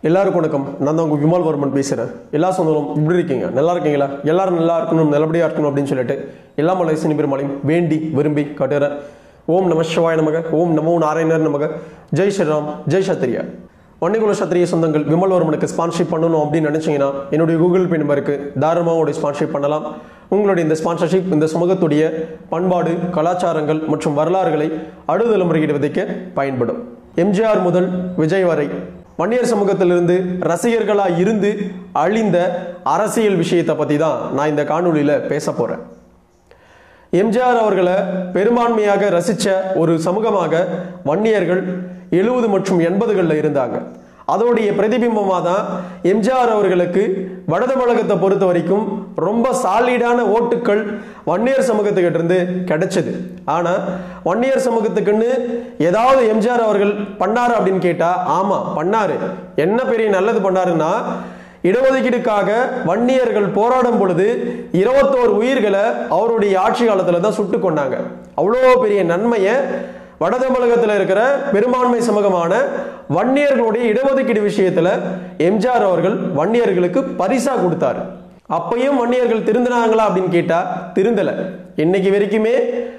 எல்லாருக்கும் வணக்கம் நான் தான் உங்கள் விமல் வர்மன் பேசுகிறேன் எல்லா சொந்தங்களும் இப்படி இருக்கீங்க நல்லா இருக்கீங்களா எல்லாரும் நல்லா இருக்கணும் நல்லபடியாக இருக்கணும் அப்படின்னு சொல்லிட்டு எல்லா மலை சினி பெருமாளையும் வேண்டி விரும்பி கட்டுறேன் ஓம் நம சிவாய நமக ஓம் நமோ நாராயணர் நமக ஜெய் ஸ்ரீராம் ஜெய் சத்திரியா வன்னிகுல சத்திரிய சொந்தங்கள் விமல் வர்மனுக்கு ஸ்பான்ஷிப் பண்ணணும் அப்படின்னு நினைச்சீங்கன்னா என்னுடைய கூகுள் பே நம்பருக்கு தாராளமாக ஸ்பான்ஷிப் பண்ணலாம் உங்களுடைய இந்த ஸ்பான்சர்ஷிப் இந்த சமூகத்துடைய பண்பாடு கலாச்சாரங்கள் மற்றும் வரலாறுகளை அடுத்த தலைமுறையிட விதைக்க பயன்படும் எம்ஜிஆர் முதல் விஜய் வரை வன்னியர் சமூகத்திலிருந்து ரசிகர்களா இருந்து அழிந்த அரசியல் விஷயத்தை பத்தி தான் நான் இந்த காணொளியில பேச போறேன் எம்ஜிஆர் அவர்களை பெரும்பான்மையாக ரசிச்ச ஒரு சமூகமாக வன்னியர்கள் எழுபது மற்றும் எண்பதுகளில் இருந்தாங்க அதோடைய பிரதிபிம்பமாக தான் எம்ஜிஆர் அவர்களுக்கு வட தமிழகத்தை பொறுத்த வரைக்கும் ரொம்ப சாலிடான ஓட்டுக்கள் வன்னியர் சமூகத்துக்கிட்ட இருந்து கிடைச்சது ஆனா வன்னியர் சமூகத்துக்குன்னு ஏதாவது எம்ஜிஆர் அவர்கள் பண்ணாரு அப்படின்னு கேட்டா ஆமா பண்ணாரு என்ன பெரிய நல்லது பண்ணாருன்னா இடஒதுக்கீடுக்காக வன்னியர்கள் போராடும் பொழுது இருபத்தோரு உயிர்களை அவருடைய ஆட்சி காலத்துல தான் சுட்டு கொண்டாங்க அவ்வளோ பெரிய நன்மையை வட தமிழகத்தில் இருக்கிற பெரும்பான்மை சமூகமான வன்னியர்களுடைய இடஒதுக்கீடு விஷயத்துல எம்ஜிஆர் அவர்கள் வன்னியர்களுக்கு பரிசா கொடுத்தாரு அப்பையும் வன்னியர்கள் திருந்தினாங்களா அப்படின்னு கேட்டா திருந்தல இன்னைக்கு வரைக்குமே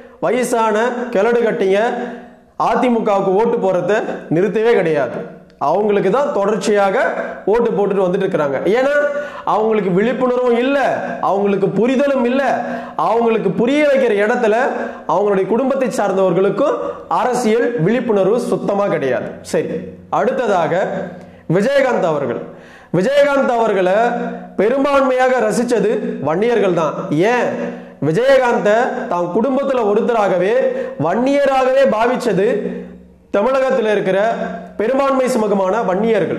வயசான கிழடு கட்டிங்க அதிமுகவுக்கு ஓட்டு போறத நிறுத்தவே கிடையாது அவங்களுக்கு தான் தொடர்ச்சியாக ஓட்டு போட்டுட்டு வந்துட்டு இருக்கிறாங்க ஏன்னா அவங்களுக்கு விழிப்புணர்வும் இல்லை அவங்களுக்கு புரிதலும் இல்லை அவங்களுக்கு புரிய வைக்கிற இடத்துல அவங்களுடைய குடும்பத்தை சார்ந்தவர்களுக்கும் அரசியல் விழிப்புணர்வு சுத்தமாக கிடையாது சரி அடுத்ததாக விஜயகாந்த் அவர்கள் விஜயகாந்த் அவர்களை பெரும்பான்மையாக ரசிச்சது வன்னியர்கள் தான் ஏன் விஜயகாந்த தான் குடும்பத்துல ஒருத்தராகவே வன்னியராகவே பாவிச்சது தமிழகத்தில் இருக்கிற பெரும்பான்மை சமூகமான வன்னியர்கள்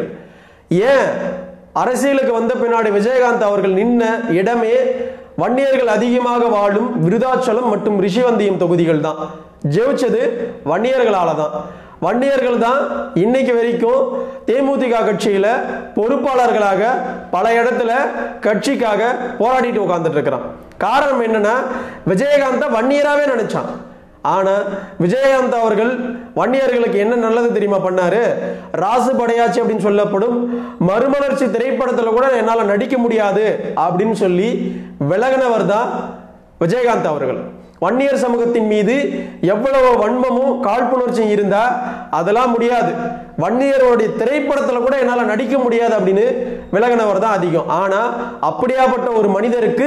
ஏன் அரசியலுக்கு வந்த பின்னாடி விஜயகாந்த் அவர்கள் நின்ன இடமே வன்னியர்கள் அதிகமாக வாழும் விருதாச்சலம் மற்றும் ரிஷிவந்தியம் தொகுதிகள் தான் ஜெயிச்சது வன்னியர்களால தான் வன்னியர்கள் தான் இன்னைக்கு வரைக்கும் தேமுதிக கட்சியில பொறுப்பாளர்களாக பல இடத்துல கட்சிக்காக போராடிட்டு உட்கார்ந்துட்டு இருக்கிறான் காரணம் என்னன்னா விஜயகாந்த வன்னியராகவே நினைச்சான் ஆனா விஜயகாந்த் அவர்கள் வன்னியர்களுக்கு என்ன நல்லது தெரியுமா பண்ணாரு ராசு படையாச்சி அப்படின்னு சொல்லப்படும் மறுமலர்ச்சி திரைப்படத்துல கூட என்னால நடிக்க முடியாது அப்படின்னு சொல்லி விலகினவர் தான் விஜயகாந்த் அவர்கள் வன்னியர் சமூகத்தின் மீது எவ்வளவு வன்மமும் காழ்ப்புணர்ச்சியும் இருந்தா அதெல்லாம் முடியாது வன்னியருடைய திரைப்படத்துல கூட என்னால நடிக்க முடியாது அப்படின்னு விலகினவர் தான் அதிகம் ஆனா அப்படியாப்பட்ட ஒரு மனிதருக்கு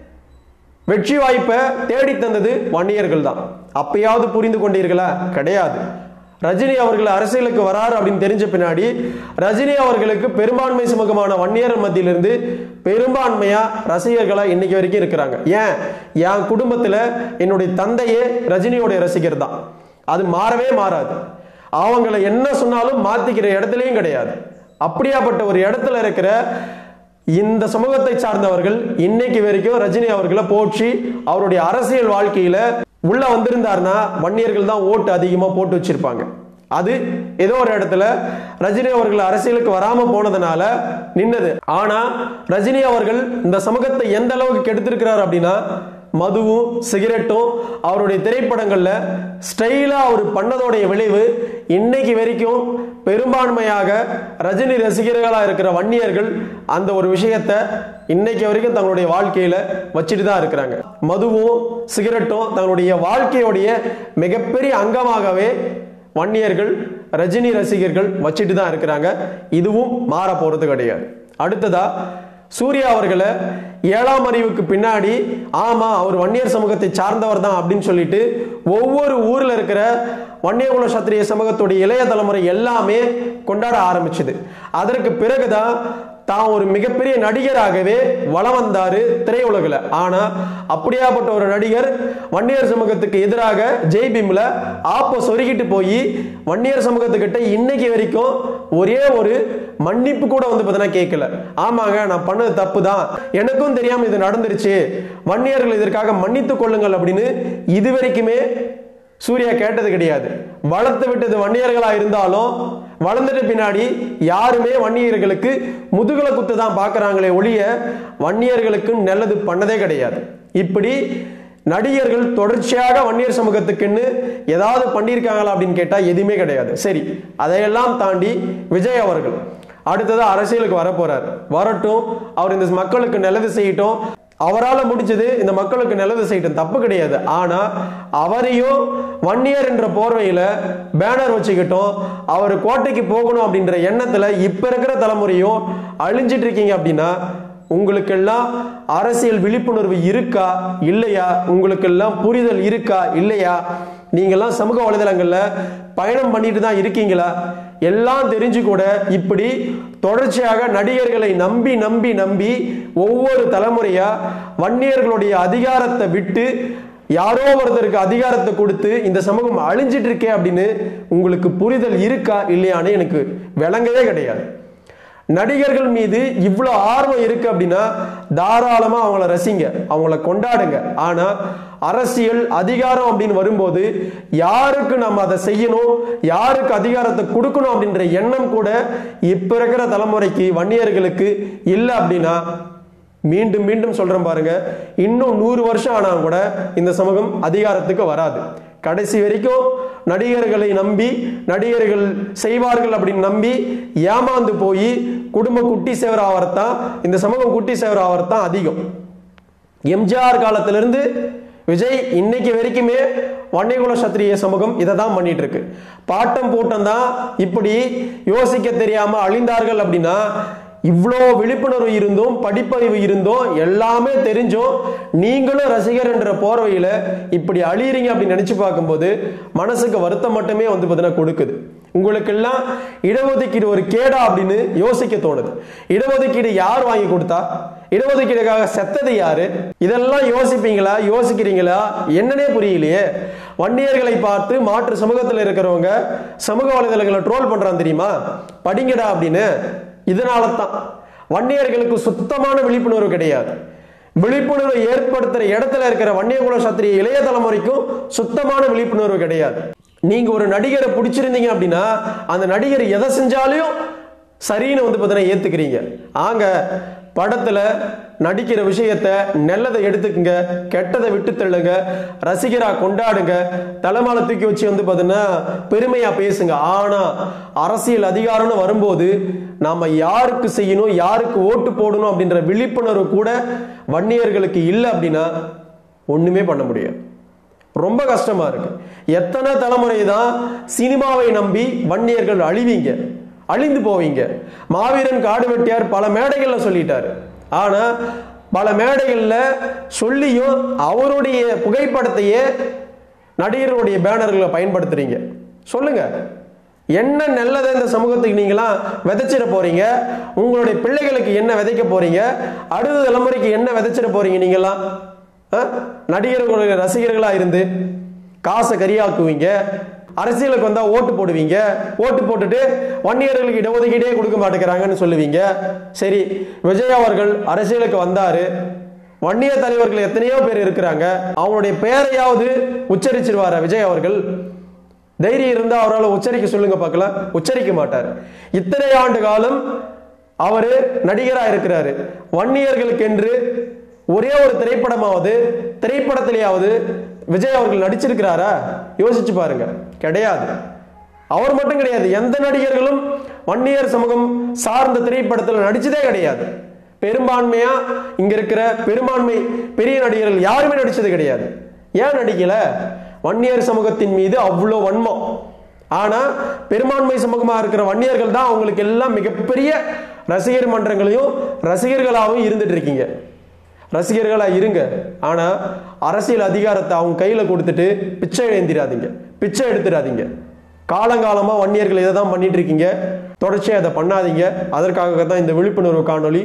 வெற்றி வாய்ப்பை தேடி தந்தது வன்னியர்கள் தான் அப்பயாவது புரிந்து கொண்டீர்களா கிடையாது ரஜினி அவர்கள் அரசியலுக்கு வராரு அப்படின்னு தெரிஞ்ச பின்னாடி ரஜினி அவர்களுக்கு பெரும்பான்மை சமூகமான வன்னியர் மத்தியிலிருந்து பெரும்பான்மையா ரசிகர்களா இன்னைக்கு வரைக்கும் இருக்கிறாங்க ஏன் என் குடும்பத்துல என்னுடைய தந்தையே ரஜினியோடைய ரசிகர் தான் அது மாறவே மாறாது அவங்கள என்ன சொன்னாலும் மாத்திக்கிற இடத்துலயும் கிடையாது அப்படியாப்பட்ட ஒரு இடத்துல இருக்கிற இந்த சமூகத்தை சார்ந்தவர்கள் இன்னைக்கு வரைக்கும் ரஜினி அவர்களை போற்றி அவருடைய அரசியல் வாழ்க்கையில உள்ள வந்திருந்தாருன்னா வன்னியர்கள் தான் ஓட்டு அதிகமா போட்டு வச்சிருப்பாங்க அது ஏதோ ஒரு இடத்துல ரஜினி அவர்கள் அரசியலுக்கு வராம போனதுனால நின்னது ஆனா ரஜினி அவர்கள் இந்த சமூகத்தை எந்த அளவுக்கு கெடுத்திருக்கிறார் அப்படின்னா மதுவும் சிகரெட்டும் அவருடைய திரைப்படங்கள்ல ஸ்டைலா அவர் பண்ணதோடைய விளைவு இன்னைக்கு வரைக்கும் பெரும்பான்மையாக ரஜினி ரசிகர்களா இருக்கிற வன்னியர்கள் அந்த ஒரு விஷயத்த இன்னைக்கு வரைக்கும் தங்களுடைய வாழ்க்கையில வச்சுட்டு தான் இருக்கிறாங்க மதுவும் சிகரெட்டும் தங்களுடைய வாழ்க்கையுடைய மிகப்பெரிய அங்கமாகவே வன்னியர்கள் ரஜினி ரசிகர்கள் வச்சுட்டு தான் இருக்கிறாங்க இதுவும் மாற போறது கிடையாது அடுத்ததா சூர்யா அவர்களை ஏழாம் அறிவுக்கு பின்னாடி ஆமா அவர் வன்னியர் சமூகத்தை சார்ந்தவர் தான் அப்படின்னு சொல்லிட்டு ஒவ்வொரு ஊர்ல இருக்கிற வன்னியகுல சத்திரிய சமூகத்துடைய இளைய தலைமுறை எல்லாமே கொண்டாட ஆரம்பிச்சது அதற்கு பிறகுதான் தான் ஒரு மிகப்பெரிய நடிகராகவே வளம் வந்தாரு திரையுலகில் ஆனா அப்படியாப்பட்ட ஒரு நடிகர் வன்னியர் சமூகத்துக்கு எதிராக ஜெய் பீம்ல ஆப்ப சொருகிட்டு போய் வன்னியர் சமூகத்துக்கிட்ட இன்னைக்கு வரைக்கும் ஒரே ஒரு மன்னிப்பு கூட வந்து பார்த்தீங்கன்னா கேட்கல ஆமாங்க நான் பண்ணது தப்பு தான் எனக்கும் தெரியாம இது நடந்துருச்சு வன்னியர்கள் இதற்காக மன்னித்துக் கொள்ளுங்கள் அப்படின்னு இது வரைக்குமே சூர்யா கேட்டது கிடையாது வளர்த்து விட்டது வன்னியர்களா இருந்தாலும் வளர்ந்துட்டு பின்னாடி யாருமே வன்னியர்களுக்கு முதுகுல குத்து தான் பார்க்கறாங்களே ஒழிய வன்னியர்களுக்கு நல்லது பண்ணதே கிடையாது இப்படி நடிகர்கள் தொடர்ச்சியாக வன்னியர் சமூகத்துக்குன்னு ஏதாவது பண்ணியிருக்காங்களா அப்படின்னு கேட்டா எதுவுமே கிடையாது சரி அதையெல்லாம் தாண்டி விஜய் அவர்கள் அடுத்தது அரசியலுக்கு வர போறார் வரட்டும் அவர் இந்த மக்களுக்கு நல்லது செய்யட்டும் அவரால் முடிஞ்சது இந்த மக்களுக்கு நல்லது செய்யட்டும் தப்பு கிடையாது ஆனா அவரையும் வன்னியர் என்ற போர்வையில பேனர் வச்சுக்கிட்டோம் அவர் கோட்டைக்கு போகணும் அப்படின்ற எண்ணத்துல இப்ப இருக்கிற தலைமுறையும் அழிஞ்சிட்டு இருக்கீங்க அப்படின்னா உங்களுக்கெல்லாம் அரசியல் விழிப்புணர்வு இருக்கா இல்லையா உங்களுக்கெல்லாம் புரிதல் இருக்கா இல்லையா நீங்கெல்லாம் சமூக வலைதளங்கள்ல பயணம் பண்ணிட்டு தான் இருக்கீங்களா எல்லாம் தெரிஞ்சு கூட இப்படி தொடர்ச்சியாக நடிகர்களை நம்பி நம்பி நம்பி ஒவ்வொரு தலைமுறையா வன்னியர்களுடைய அதிகாரத்தை விட்டு யாரோ ஒருத்தருக்கு அதிகாரத்தை கொடுத்து இந்த சமூகம் அழிஞ்சிட்டு இருக்கே அப்படின்னு உங்களுக்கு புரிதல் இருக்கா இல்லையான்னு எனக்கு விளங்கவே கிடையாது நடிகர்கள் மீது இவ்வளோ ஆர்வம் இருக்கு அப்படின்னா தாராளமா அவங்கள ரசிங்க அவங்கள கொண்டாடுங்க ஆனா அரசியல் அதிகாரம் அப்படின்னு வரும்போது யாருக்கு நம்ம அதை செய்யணும் யாருக்கு அதிகாரத்தை கொடுக்கணும் அப்படின்ற எண்ணம் கூட இப்ப இருக்கிற தலைமுறைக்கு வன்னியர்களுக்கு இல்லை அப்படின்னா மீண்டும் மீண்டும் சொல்றேன் பாருங்க இன்னும் நூறு வருஷம் ஆனா கூட இந்த சமூகம் அதிகாரத்துக்கு வராது கடைசி வரைக்கும் நடிகர்களை நம்பி நடிகர்கள் செய்வார்கள் அப்படின்னு நம்பி ஏமாந்து போய் குடும்ப குட்டி சேவர் ஆவரத்தான் இந்த சமூகம் குட்டி சேவர் ஆவரத்தான் அதிகம் எம்ஜிஆர் காலத்திலிருந்து விஜய் இன்னைக்கு வரைக்குமே வன்னியகுல சத்திரிய சமூகம் இதை தான் பண்ணிட்டு இருக்கு பாட்டம் பூட்டம் தான் இப்படி யோசிக்க தெரியாம அழிந்தார்கள் அப்படின்னா இவ்வளோ விழிப்புணர்வு இருந்தும் படிப்பறிவு இருந்தும் எல்லாமே தெரிஞ்சும் நீங்களும் ரசிகர் என்ற போர்வையில இப்படி அழியிறீங்க அப்படின்னு நினைச்சு பார்க்கும்போது மனசுக்கு வருத்தம் மட்டுமே வந்து பார்த்தீங்கன்னா கொடுக்குது உங்களுக்கெல்லாம் இடஒதுக்கீடு ஒரு கேடா அப்படின்னு யோசிக்க தோணுது இடஒதுக்கீடு யார் வாங்கி கொடுத்தா இடஒதுக்கீடுக்காக செத்தது யாரு இதெல்லாம் யோசிப்பீங்களா யோசிக்கிறீங்களா என்னன்னே புரியலையே வன்னியர்களை பார்த்து மாற்று சமூகத்தில் இருக்கிறவங்க சமூக வலைதளங்களை ட்ரோல் பண்றான் தெரியுமா படிங்கடா அப்படின்னு இதனால தான் வன்னியர்களுக்கு சுத்தமான விழிப்புணர்வு கிடையாது விழிப்புணர்வு ஏற்படுத்துற இடத்துல இருக்கிற வன்னியகுல சத்திரிய இளைய தலைமுறைக்கும் சுத்தமான விழிப்புணர்வு கிடையாது நீங்க ஒரு நடிகரை பிடிச்சிருந்தீங்க அப்படின்னா அந்த நடிகர் எதை செஞ்சாலும் சரின்னு வந்து பார்த்தீங்கன்னா ஏத்துக்கிறீங்க ஆங்க படத்துல நடிக்கிற விஷயத்த நல்லதை எடுத்துக்கங்க கெட்டதை விட்டு தள்ளுங்க ரசிகரா கொண்டாடுங்க தலைமால தூக்கி வச்சு வந்து பார்த்தீங்கன்னா பெருமையா பேசுங்க ஆனா அரசியல் அதிகாரம்னு வரும்போது நாம யாருக்கு செய்யணும் யாருக்கு ஓட்டு போடணும் அப்படின்ற விழிப்புணர்வு கூட வன்னியர்களுக்கு இல்லை அப்படின்னா ஒண்ணுமே பண்ண முடியாது ரொம்ப கஷ்டமா இருக்கு எத்தனை தலைமுறை தான் சினிமாவை நம்பி வன்னியர்கள் அழிவீங்க அழிந்து போவீங்க மாவீரன் காடு வெட்டியார் பல மேடைகள்ல சொல்லிட்டாரு ஆனா பல மேடைகள்ல சொல்லியும் அவருடைய புகைப்படத்தையே நடிகர்களுடைய பேனர்களை பயன்படுத்துறீங்க சொல்லுங்க என்ன நல்லதை இந்த சமூகத்துக்கு நீங்களாம் விதைச்சிட போறீங்க உங்களுடைய பிள்ளைகளுக்கு என்ன விதைக்க போறீங்க அடுத்த தலைமுறைக்கு என்ன விதைச்சிட போறீங்க நீங்களாம் ஆ? நடிகர்களுடைய ரசிகர்களா இருந்து காசை கரியாக்குவீங்க அரசியலுக்கு வந்தா ஓட்டு போடுவீங்க ஓட்டு போட்டுட்டு வன்னியர்களுக்கு இடஒதுக்கீடே கொடுக்க மாட்டேங்கிறாங்கன்னு சொல்லுவீங்க சரி விஜய் அவர்கள் அரசியலுக்கு வந்தாரு வன்னிய தலைவர்கள் எத்தனையோ பேர் இருக்கிறாங்க அவங்களுடைய பெயரையாவது உச்சரிச்சிருவாரா விஜய் அவர்கள் தைரியம் இருந்தா அவரால் உச்சரிக்க சொல்லுங்க பார்க்கலாம் உச்சரிக்க மாட்டார் இத்தனை ஆண்டு காலம் அவரு நடிகரா இருக்கிறாரு வன்னியர்களுக்கு என்று ஒரே ஒரு திரைப்படமாவது திரைப்படத்திலேயாவது விஜய் அவர்கள் நடிச்சிருக்கிறாரா யோசிச்சு பாருங்க கிடையாது அவர் மட்டும் கிடையாது எந்த நடிகர்களும் வன்னியர் சமூகம் சார்ந்த திரைப்படத்தில் நடிச்சதே கிடையாது பெரும்பான்மையா இங்க இருக்கிற பெரும்பான்மை பெரிய நடிகர்கள் யாருமே நடிச்சது கிடையாது ஏன் நடிக்கல வன்னியர் சமூகத்தின் மீது அவ்வளோ வன்மம் ஆனா பெரும்பான்மை சமூகமா இருக்கிற வன்னியர்கள் தான் அவங்களுக்கு எல்லாம் மிகப்பெரிய ரசிகர் மன்றங்களையும் ரசிகர்களாகவும் இருந்துட்டு இருக்கீங்க ரசிகர்களா இருங்க ஆனா அரசியல் அதிகாரத்தை அவங்க கையில கொடுத்துட்டு பிச்சை எழுந்திராதீங்க பிச்சை எடுத்துடாதீங்க காலங்காலமா வன்னியர்கள் இதை தான் பண்ணிட்டு இருக்கீங்க தொடர்ச்சியா அதை பண்ணாதீங்க அதற்காக தான் இந்த விழிப்புணர்வு காணொளி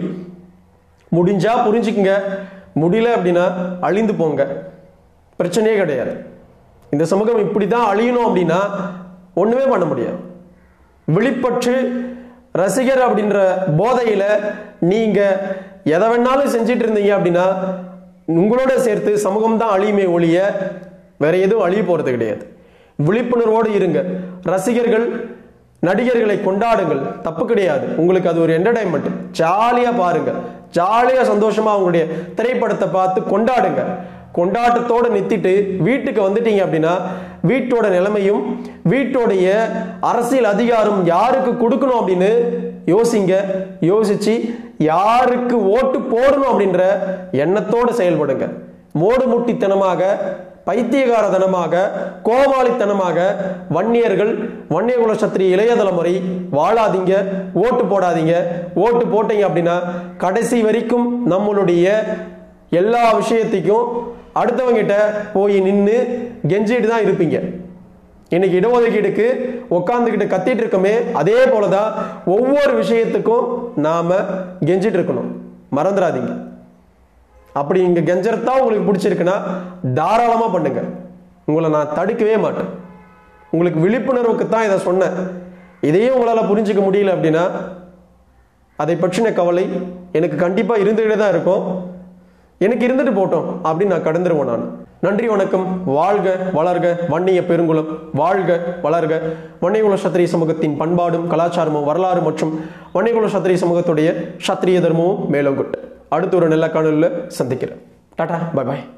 முடிஞ்சா புரிஞ்சுக்குங்க முடியல அப்படின்னா அழிந்து போங்க பிரச்சனையே கிடையாது இந்த சமூகம் இப்படி தான் அழியணும் அப்படின்னா ஒண்ணுமே பண்ண முடியாது விழிப்பற்று ரசிகர் அப்படின்ற போதையில நீங்க எதை வேணாலும் செஞ்சிட்டு இருந்தீங்க அப்படின்னா உங்களோட சேர்த்து சமூகம் தான் அழியுமே ஒழிய வேற எதுவும் அழிய போறது கிடையாது விழிப்புணர்வோடு இருங்க ரசிகர்கள் நடிகர்களை கொண்டாடுங்கள் தப்பு கிடையாது உங்களுக்கு அது ஒரு என்டர்டைன்மெண்ட் ஜாலியா பாருங்க ஜாலியா சந்தோஷமா அவங்களுடைய திரைப்படத்தை பார்த்து கொண்டாடுங்க கொண்டாட்டத்தோட நிறுத்திட்டு வீட்டுக்கு வந்துட்டீங்க அப்படின்னா வீட்டோட நிலைமையும் வீட்டோடைய அரசியல் அதிகாரம் யாருக்கு கொடுக்கணும் அப்படின்னு யோசிங்க யோசிச்சு யாருக்கு ஓட்டு போடணும் அப்படின்ற எண்ணத்தோடு செயல்படுங்க மோடுமுட்டித்தனமாக பைத்தியகாரத்தனமாக கோமாளித்தனமாக வன்னியர்கள் வன்னியகுல சத்திரி இளைய தலைமுறை வாழாதீங்க ஓட்டு போடாதீங்க ஓட்டு போட்டீங்க அப்படின்னா கடைசி வரைக்கும் நம்மளுடைய எல்லா விஷயத்தையும் அடுத்தவங்கிட்ட போய் நின்று கெஞ்சிட்டு தான் இருப்பீங்க இன்னைக்கு இடஒதுக்கீடுக்கு உட்காந்துக்கிட்டு கத்திட்டு இருக்கோமே அதே போலதான் ஒவ்வொரு விஷயத்துக்கும் நாம கெஞ்சிட்டு இருக்கணும் மறந்துடாதீங்க அப்படி இங்க கெஞ்சறதா உங்களுக்கு பிடிச்சிருக்குன்னா தாராளமா பண்ணுங்க உங்களை நான் தடுக்கவே மாட்டேன் உங்களுக்கு விழிப்புணர்வுக்கு தான் இதை சொன்னேன் இதையும் உங்களால் புரிஞ்சுக்க முடியல அப்படின்னா அதை பற்றின கவலை எனக்கு கண்டிப்பாக இருந்துகிட்டே தான் இருக்கும் எனக்கு இருந்துட்டு போட்டோம் அப்படின்னு நான் கடந்துருவேன் நான் நன்றி வணக்கம் வாழ்க வளர்க வன்னிய பெருங்குளம் வாழ்க வளர்க வன்னியகுல சத்திரிய சமூகத்தின் பண்பாடும் கலாச்சாரமும் வரலாறு மற்றும் வன்னியகுல சத்திரிய சமூகத்துடைய சத்திரிய தர்மமும் மேலோங்கொட்டு அடுத்த ஒரு நல்ல காணொலியில் சந்திக்கிறேன் டாடா பை பாய்